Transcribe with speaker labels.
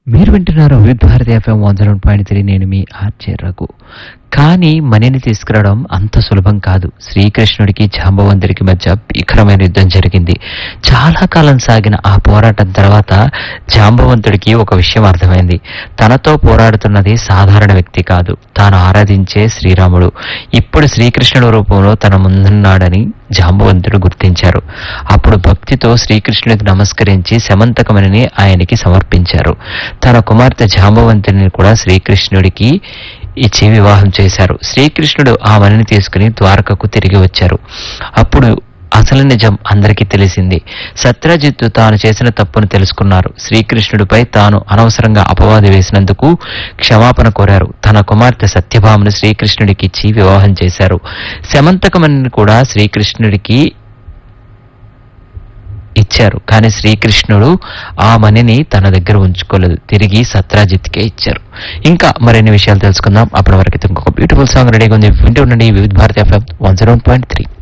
Speaker 1: మీరు వింటున్నారు Vividh Bharati FM one zero point three నేను మీ ఆర్చే రఘు కానీ మణిని తీసుకురావడం అంత సులభం కాదు శ్రీకృష్ణుడికి జాంబవంతుడికి మధ్య భీకరమైన యుద్ధం జరిగింది చాలా కాలం సాగిన ఆ పోరాటం తర్వాత జాంబవంతుడికి ఒక విషయం అర్థమైంది తనతో పోరాడుతున్నది సాధారణ వ్యక్తి కాదు తాను ఆరాధించే శ్రీరాముడు ఇప్పుడు శ్రీకృష్ణుడు రూపంలో తన ముందున్నాడని జాంబవంతుడు గుర్తించారు అప్పుడు భక్తితో శ్రీకృష్ణుడికి నమస్కరించి శమంతకమణిని ఆయనకి సమర్పించారు తన కుమార్తె జాంబవంతుని కూడా శ్రీకృష్ణుడికి ఇచ్చి వివాహం చేశారు శ్రీకృష్ణుడు ఆ మణిని తీసుకుని ద్వారకకు తిరిగి వచ్చారు అప్పుడు అసలు నిజం అందరికీ తెలిసింది సత్రజిత్తు తాను చేసిన తప్పును తెలుసుకున్నారు శ్రీకృష్ణుడిపై తాను అనవసరంగా అపవాది వేసినందుకు క్షమాపణ కోరారు తన కుమార్తె సత్యభామను శ్రీకృష్ణుడికి ఇచ్చి వివాహం చేశారు శమంతకమణిని కూడా శ్రీకృష్ణుడికి ఇచ్చారు కానీ శ్రీకృష్ణుడు ఆ మణిని తన దగ్గర ఉంచుకోలేదు తిరిగి సత్రాజిత్కే ఇచ్చారు ఇంకా మరిన్ని విషయాలు తెలుసుకుందాం అప్పటి వరకు ఇంకొక బ్యూటిఫుల్ సాంగ్ రెడీగా ఉంది వింటూ ఉండండి Vividh Bharati FM one zero point three